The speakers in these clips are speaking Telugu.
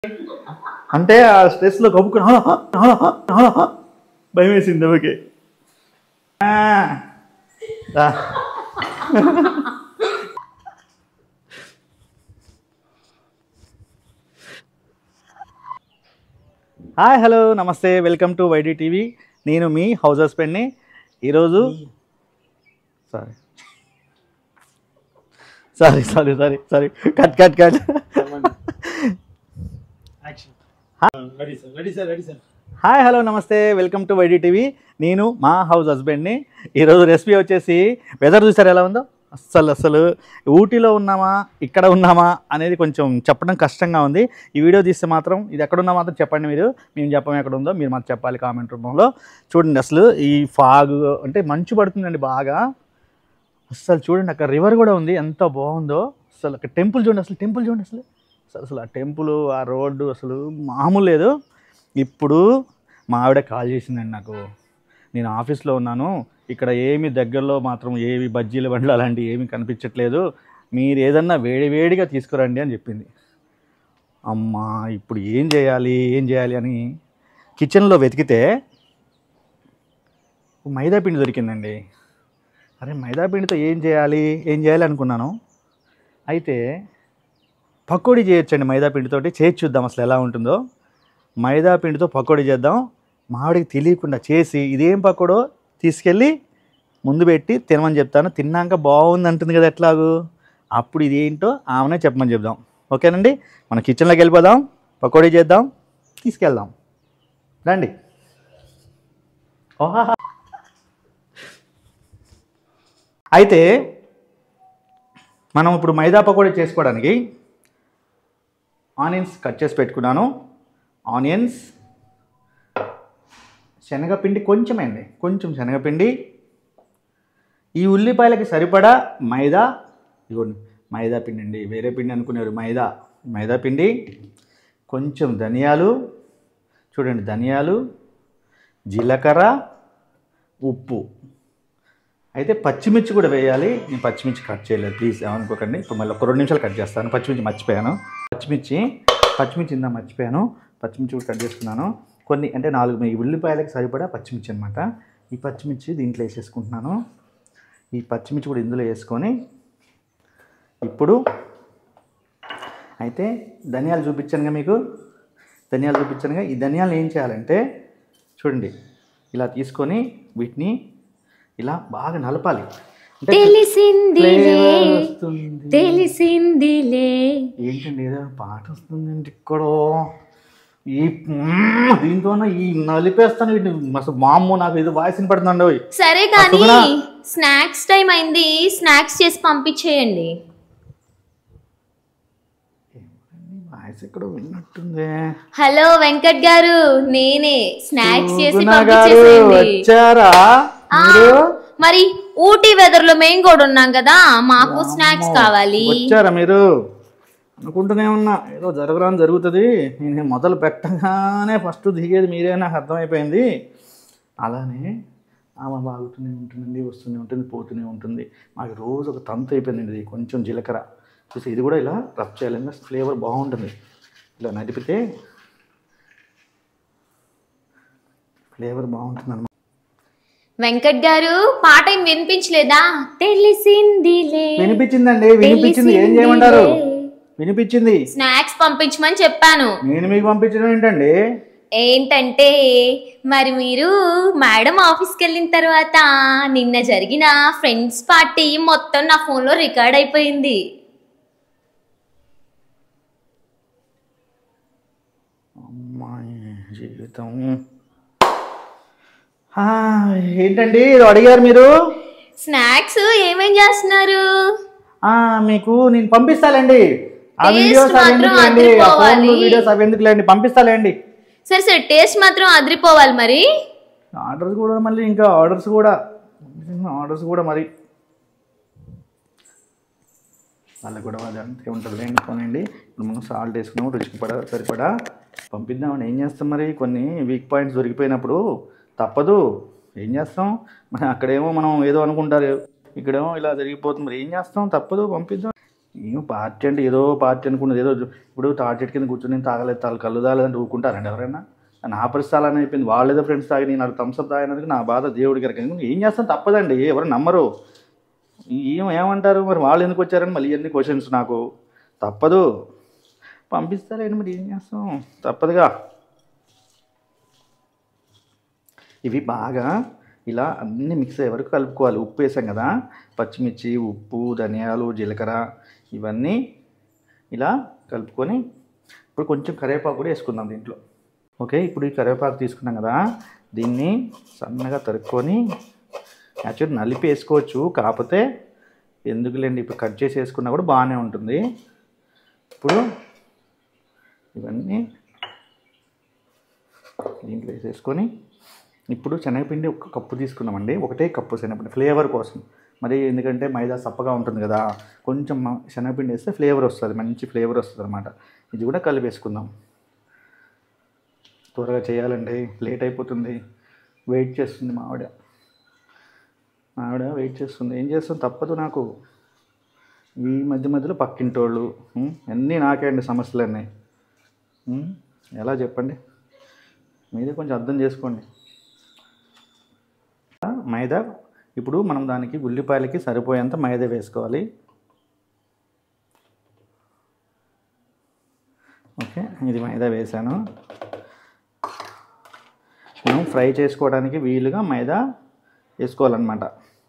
అంటే ఆ స్ట్రెస్లో కప్పుకుని "హా, హా, హా, హా, హా, హా." భయం వేసింది okay hi hello namaste welcome to YD TV నేను మీ హౌస్ హస్బెండ్ని ఈరోజు sorry sorry sorry sorry sorry cut cut cut action ready sir ready sir ready sir hi hello namaste welcome to YD TV నేను మా హౌస్ హస్బెండ్ని ఈరోజు రెసిపీ వచ్చేసి వెదర్ చూసారు ఎలా ఉందో అస్సలు అసలు ఊటీలో ఉన్నామా ఇక్కడ ఉన్నామా అనేది కొంచెం చెప్పడం కష్టంగా ఉంది ఈ వీడియో తీస్తే మాత్రం ఇది ఎక్కడున్నా మాత్రం చెప్పండి మీరు మేము చెప్పం ఎక్కడ ఉందో మీరు మాకు చెప్పాలి కామెంట్ రూపంలో చూడండి అసలు ఈ ఫాగ్ అంటే మంచు పడుతుందండి బాగా అసలు చూడండి అక్కడ రివర్ కూడా ఉంది ఎంత బాగుందో అసలు అక్కడ టెంపుల్ చూడండి అసలు టెంపుల్ చూడండి అసలు అసలు అసలు ఆ టెంపుల్ ఆ రోడ్డు అసలు మామూలు లేదు ఇప్పుడు మా ఆవిడ కాల్ చేసిందండి నాకు నేను ఆఫీస్లో ఉన్నాను ఇక్కడ ఏమి దగ్గరలో మాత్రం ఏవి బజ్జీల బండ్లు అలాంటివి ఏమీ కనిపించట్లేదు మీరు ఏదన్నా వేడి వేడిగా తీసుకురండి అని చెప్పింది అమ్మా ఇప్పుడు ఏం చేయాలి ఏం చేయాలి అని కిచెన్లో వెతికితే మైదా పిండి దొరికిందండి అరే మైదా పిండితో ఏం చేయాలి ఏం చేయాలి అనుకున్నాను అయితే పకోడీ చేయొచ్చండి మైదా పిండితోటి చేసి చూద్దాం అసలు ఎలా ఉంటుందో మైదా పిండితో పకోడీ చేద్దాం మావిడికి తెలియకుండా చేసి ఇదేం పకోడో తీసుకెళ్ళి ముందు పెట్టి తినమని చెప్తాను తిన్నాక బాగుంది అంటుంది కదా ఎట్లాగూ అప్పుడు ఇది ఏంటో ఆమెనే చెప్పమని చెప్దాం ఓకేనండి మన కిచెన్లోకి వెళ్ళిపోదాం పకోడీ చేద్దాం తీసుకెళ్దాం రండి ఓహా అయితే మనం ఇప్పుడు మైదా పకోడీ చేసుకోవడానికి ఆనియన్స్ కట్ చేసి పెట్టుకున్నాను ఆనియన్స్ శనగపిండి కొంచెమే అండి కొంచెం శనగపిండి ఈ ఉల్లిపాయలకి సరిపడా మైదా ఇదిగోండి మైదా పిండి అండి వేరే పిండి అనుకునేవారు మైదా మైదా పిండి కొంచెం ధనియాలు చూడండి ధనియాలు జీలకర్ర ఉప్పు అయితే పచ్చిమిర్చి కూడా వేయాలి నేను పచ్చిమిర్చి కట్ చేయలేదు ప్లీజ్ ఏమనుకోకండి ఇప్పుడు మళ్ళీ ఒక రెండు నిమిషాలు కట్ చేస్తాను పచ్చిమిర్చి మర్చిపోయాను పచ్చిమిర్చి పచ్చిమిర్చి ఇందా మర్చిపోయాను పచ్చిమిర్చి కూడా కట్ చేసుకున్నాను కొన్ని అంటే నాలుగు మీ ఉల్లిపాయలకు సరిపడా పచ్చిమిర్చి అనమాట ఈ పచ్చిమిర్చి దీంట్లో వేసేసుకుంటున్నాను ఈ పచ్చిమిర్చి కూడా ఇందులో వేసుకొని ఇప్పుడు అయితే ధనియాలు చూపించానుగా మీకు ధనియాలు చూపించానుగా ఈ ధనియాలు ఏం చేయాలంటే చూడండి ఇలా తీసుకొని వీటిని ఇలా బాగా నలపాలి అంటే తెలిసిందిలే flavor వస్తుంది. తెలిసిందిలే ఏంటండి ఏదో పాట వస్తుందండి ఇక్కడ ఈ మ్మ్ దీంతోనే ఈ నలిపేస్తాను వీటిని అసలు మా అమ్మ నాకు ఏదో వాయిస్ వినపడుతుందండి ఓయ్. సరే కానీ అసలు స్నాక్స్ టైం అయింది స్నాక్స్ చేసి పంపించేయండి వాయిస్ ఎక్కడో విన్నట్టుంది హలో వెంకట్ గారు నేనే స్నాక్స్ చేసి సుగుణ గారు పంపించేసేయండి వచ్చారా ఆ, మీరు మరి ఊటీ వెదర్ లో మేము కూడా ఉన్నాం కదా మాకు స్నాక్స్ కావాలి వచ్చారా మీరు అనుకుంటూనే ఉన్నా ఏదో జరగరాని జరుగుతుంది నేను మొదలు పెట్టగానే ఫస్ట్ దిగేది మీరే నాకు అర్థమైపోయింది అలానే ఆమె బాగుతూనే ఉంటుందండి వస్తూనే ఉంటుంది పోతూనే ఉంటుంది మాకు రోజు ఒక తంతు అయిపోయింది ఇది కొంచెం జీలకర్ర చూసి ఇది కూడా ఇలా రబ్ చేయాలి ఫ్లేవర్ బాగుంటుంది ఇలా నడిపితే ఫ్లేవర్ బాగుంటుంది అనమాట వెంకట్ గారు పాట ఏం వినిపించలేదా తెలిసిందిలే వినిపించిందండి వినిపించింది ఏం చేయమంటారు వినిపించింది స్నాక్స్ పంపించమని చెప్పాను నేను మీకు పంపించడం ఏంటండి ఏంటంటే మరి మీరు మేడం ఆఫీస్కి వెళ్ళిన తర్వాత నిన్న జరిగిన ఫ్రెండ్స్ పార్టీ మొత్తం నా ఫోన్లో రికార్డ్ అయిపోయింది అమ్మాయి జీవితం ఆ, ఏంటండి ఏదో అడిగారు మీరు స్నాక్స్ ఏమేం చేస్తున్నారు ఆ మీకు నేను పంపిస్తాలేండి ఆ Taste వీడియోస్ అవి మాత్రం ఎందుకులేండి ఆ ఫోన్ అదిరిపోవాలి. వీడియోస్ అవి ఎందుకులేండి పంపిస్తాలేండి సరే సరే టేస్ట్ మాత్రం అదిరిపోవాలి మరి ఆర్డర్స్ కూడా మళ్ళీ ఇంకా ఆర్డర్స్ కూడా ఆర్డర్స్ కూడా మరి వాళ్ళకి కూడా అది అంతే ఉంటుంది లేండి పోనండి ఇప్పుడు మనం సాల్ట్ వేసుకున్నాం రుచికి పడ సరిపడా పంపిద్దామని ఏం చేస్తాం మరి కొన్ని వీక్ పాయింట్స్ దొరికిపోయినప్పుడు తప్పదు ఏం చేస్తాం మన అక్కడేమో మనం ఏదో అనుకుంటారు ఇక్కడేమో ఇలా జరిగిపోతుంది మరి ఏం చేస్తాం తప్పదు పంపిద్దాం ఏం పార్టీ అంటే ఏదో పార్టీ అనుకున్నది ఏదో ఇప్పుడు తాటి కింద కూర్చొని నేను తాగలేదు తాగు కళ్ళు తాగలేదంటే ఊరుకుంటారండి ఎవరైనా నా పరిస్థితి అలానే అయిపోయింది వాళ్ళు ఏదో ఫ్రెండ్స్ తాగి నేను థమ్స్అప్ తాగినందుకు నా బాధ దేవుడికి రకం ఏం చేస్తాను తప్పదండి ఎవరు నమ్మరు ఏం ఏమంటారు మరి వాళ్ళు ఎందుకు వచ్చారని మళ్ళీ ఇవన్నీ క్వశ్చన్స్ నాకు తప్పదు పంపిస్తారండి మరి ఏం చేస్తాం తప్పదుగా ఇవి బాగా ఇలా అన్నీ మిక్స్ అయ్యే వరకు కలుపుకోవాలి ఉప్పు వేసాం కదా పచ్చిమిర్చి ఉప్పు ధనియాలు జీలకర్ర ఇవన్నీ ఇలా కలుపుకొని ఇప్పుడు కొంచెం కరివేపాకు కూడా వేసుకుందాం దీంట్లో ఓకే ఇప్పుడు ఈ కరివేపాకు తీసుకున్నాం కదా దీన్ని సన్నగా తరుక్కొని యాక్చువల్లీ నలిపి వేసుకోవచ్చు కాకపోతే ఎందుకులేండి ఇప్పుడు కట్ చేసి వేసుకున్నా కూడా బాగానే ఉంటుంది ఇప్పుడు ఇవన్నీ దీంట్లో వేసేసుకొని ఇప్పుడు శనగపిండి ఒక కప్పు తీసుకున్నామండి ఒకటే కప్పు శనగపిండి ఫ్లేవర్ కోసం మరి ఎందుకంటే మైదా సప్పగా ఉంటుంది కదా కొంచెం మ- శనగపిండి వేస్తే ఫ్లేవర్ వస్తుంది మంచి ఫ్లేవర్ వస్తుంది అనమాట ఇది కూడా కలిపేసుకుందాం త్వరగా చేయాలండి లేట్ అయిపోతుంది వెయిట్ చేస్తుంది మా ఆవిడ మా ఆవిడ వెయిట్ చేస్తుంది ఏం చేస్తాం తప్పదు నాకు ఈ మధ్య మధ్యలో పక్కింటోళ్ళు ఉం, అన్నీ నాకే అండి సమస్యలన్నీ ఉం, ఎలా చెప్పండి మీదే కొంచెం అర్థం చేసుకోండి మైదా ఇప్పుడు మనం దానికి ఉల్లిపాయలకి సరిపోయేంత మైదా వేసుకోవాలి ఓకే ఇది మైదా వేసాను మనం ఫ్రై చేసుకోవడానికి వీలుగా మైదా వేసుకోవాలన్నమాట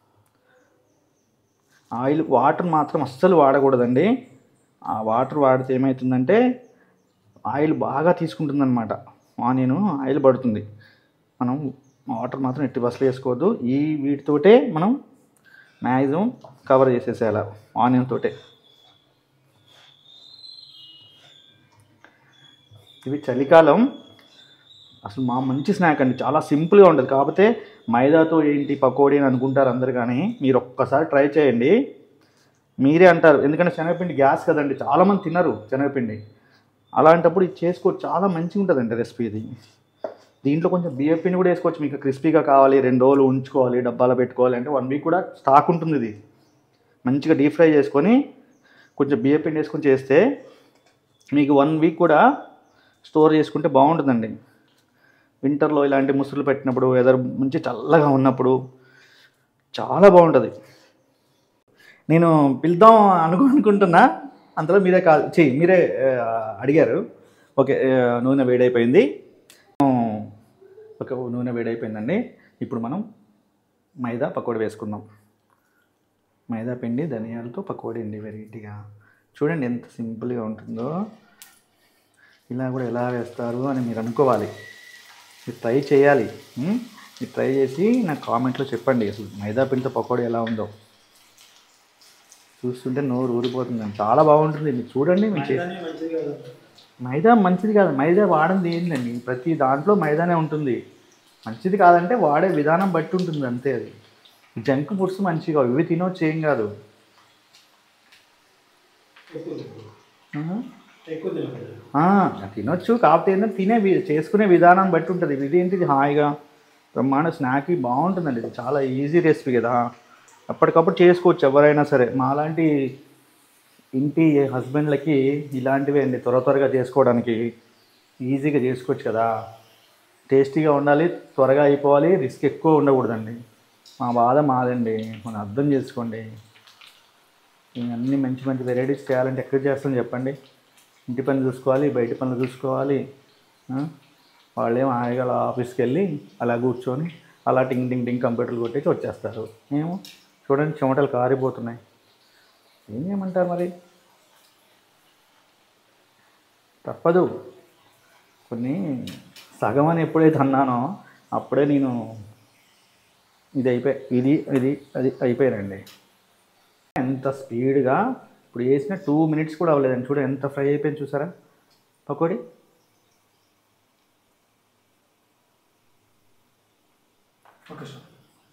ఆయిల్ వాటర్ మాత్రం అస్సలు వాడకూడదండి ఆ వాటర్ వాడితే ఏమవుతుందంటే ఆయిల్ బాగా తీసుకుంటుందన్నమాట ఆనియన్ ఆయిల్ పడుతుంది మనం వాటర్ మాత్రం ఎట్టి బస్సులు వేసుకోవద్దు ఈ వీటితోటే మనం మ్యాక్సిమం కవర్ చేసేసేయాలి ఆనియన్ తోటే ఇవి చలికాలం అసలు మా మంచి స్నాక్ అండి చాలా సింపుల్గా ఉంటుంది కాకపోతే మైదాతో ఏంటి పకోడీ అని అనుకుంటారు అందరు కానీ మీరు ఒక్కసారి ట్రై చేయండి మీరే అంటారు ఎందుకంటే శనగపిండి గ్యాస్ కదండి చాలామంది తినరు శనగపిండి అలాంటప్పుడు ఇది చేసుకోవచ్చు చాలా మంచిగా ఉంటుందండి రెసిపీ ఇది దీంట్లో కొంచెం బియ్యం పిండి కూడా వేసుకోవచ్చు మీకు క్రిస్పీగా కావాలి రెండు రోజులు ఉంచుకోవాలి డబ్బాలో పెట్టుకోవాలి అంటే వన్ వీక్ కూడా స్టాక్ ఉంటుంది ఇది మంచిగా డీప్ ఫ్రై చేసుకొని కొంచెం బియ్యం పిండి వేసుకొని చేస్తే మీకు వన్ వీక్ కూడా స్టోర్ చేసుకుంటే బాగుంటుందండి వింటర్లో ఇలాంటి ముసుగులు పెట్టినప్పుడు వెదర్ మంచి చల్లగా ఉన్నప్పుడు చాలా బాగుంటుంది నేను పిలుద్దాం అనుకో అనుకుంటున్నా అంతలో మీరే కాల్ చెయ్యి మీరే ఆ, అడిగారు ఓకే ఆ, నూనె వేడైపోయింది ఒక నూనె వేడైపోయిందండి ఇప్పుడు మనం మైదా పకోడీ వేసుకుందాం మైదా పిండి ధనియాలతో పకోడీ అండి వెరైటీగా చూడండి ఎంత సింపుల్గా ఉంటుందో ఇలా కూడా ఎలా వేస్తారు అని మీరు అనుకోవాలి మీరు ట్రై చేయాలి ఉం? మీరు ట్రై చేసి నాకు కామెంట్లో చెప్పండి అసలు మైదా పిండితో పకోడీ ఎలా ఉందో చూస్తుంటే నోరు ఊరిపోతుందండి చాలా బాగుంటుంది మీరు చూడండి మీరు చే- మైదానే మంచిది కాదు మైదా మంచిది కాదు మైదా వాడింది ఏంటండి ప్రతి దాంట్లో మైదానే ఉంటుంది మంచిది కాదంటే వాడే విధానం బట్టి ఉంటుంది అంతే అది జంక్ ఫుడ్స్ మంచిగా ఇవి తినొచ్చు ఏం కాదు ఎక్కువ తినకూడదు. ఆహా. ఎక్కువ తినకూడదు ఆ, తినొచ్చు కాకపోతే ఏంటంటే తినే వి- చేసుకునే విధానం బట్టి ఉంటుంది ఇది ఏంటిది హాయిగా బ్రహ్మాండ స్నాక్ బాగుంటుందండి ఇది చాలా ఈజీ రెసిపీ కదా అప్పటికప్పుడు చేసుకోవచ్చు ఎవరైనా సరే మాలాంటి ఇంటి హస్బెండ్లకి ఇలాంటివి అండి త్వర త్వరగా చేసుకోవడానికి ఈజీగా చేసుకోవచ్చు కదా టేస్టీగా ఉండాలి త్వరగా అయిపోవాలి రిస్క్ ఎక్కువ ఉండకూడదండి మా బాధ మాదండి మనం అర్థం చేసుకోండి అన్ని మంచి మంచి వెరైటీస్ చేయాలంటే ఎక్కడ చేస్తాం చెప్పండి ఇంటి పని చూసుకోవాలి బయట పనులు చూసుకోవాలి ఆ? వాళ్ళేం హాయిగా అలా ఆఫీస్కి వెళ్ళి అలా కూర్చొని అలా టింగ్ టింగ్ టింగ్ కంప్యూటర్లు కొట్టేసి వచ్చేస్తారు ఏమో చూడండి చెమటలు కారిపోతున్నాయి ఏం చేయమంటారు మరి తప్పదు కొన్ని సగం అని ఎప్పుడైతే అన్నానో అప్పుడే నేను ఇది అయిపోయి ఇది ఇది అది అయిపోయానండి ఎంత స్పీడ్గా ఇప్పుడు వేసిన టూ మినిట్స్ కూడా అవ్వలేదండి చూడ ఎంత ఫ్రై అయిపోయింది చూసారా పకోడీ ఓకే సార్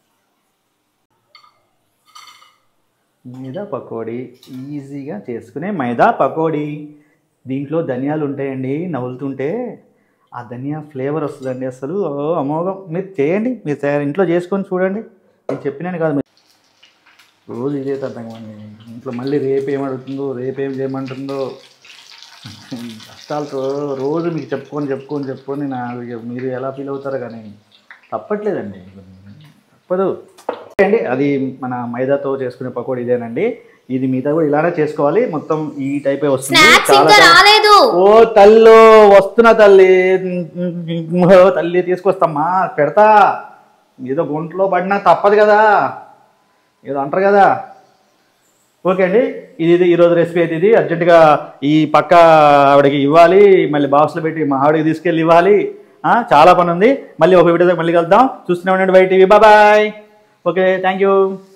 మైదా పకోడీ ఈజీగా చేసుకునే మైదా పకోడీ దీంట్లో ధనియాలు ఉంటాయండి నవ్వులుతుంటే ఆ ధనియా ఫ్లేవర్ వస్తుందండి అసలు ఓ అమోఘం మీరు చేయండి మీరు తయారు ఇంట్లో చేసుకొని చూడండి నేను చెప్పినాను కాదు మీరు రోజు ఇదే అర్థం కాదు ఇంట్లో మళ్ళీ రేపు ఏం అడుగుతుందో రేపు ఏం చేయమంటుందో కష్టాలతో రోజు మీకు చెప్పుకొని చెప్పుకొని చెప్పుకొని నా ఇక మీరు ఎలా ఫీల్ అవుతారో కానీ తప్పట్లేదండి తప్పదు ఓకే అండి అది మన మైదాతో చేసుకునే పకోడీ ఇదేనండి ఇది మిగతా కూడా ఇలానే చేసుకోవాలి మొత్తం ఈ టైపే వస్తుంది స్నాక్స్ చాలా ఇంకా చాలా- రాలేదు ఓ తల్లు వస్తున్నా తల్లి ఓ తల్లి తీసుకొస్తామ్మా పెడతా ఏదో గుంట్లో పడినా తప్పదు కదా ఏదో అంటారు కదా ఓకే అండి ఇది ఇది ఈరోజు రెసిపీ అయితే ఇది అర్జెంటుగా ఈ పక్క ఆవిడకి ఇవ్వాలి మళ్ళీ బాక్స్లో పెట్టి మా ఆవిడకి తీసుకెళ్ళి ఇవ్వాలి ఆ, చాలా పని ఉంది మళ్ళీ ఒక వీడియో మళ్ళీ కలుద్దాం చూస్తూనే ఉండండి bye TV bye okay thank you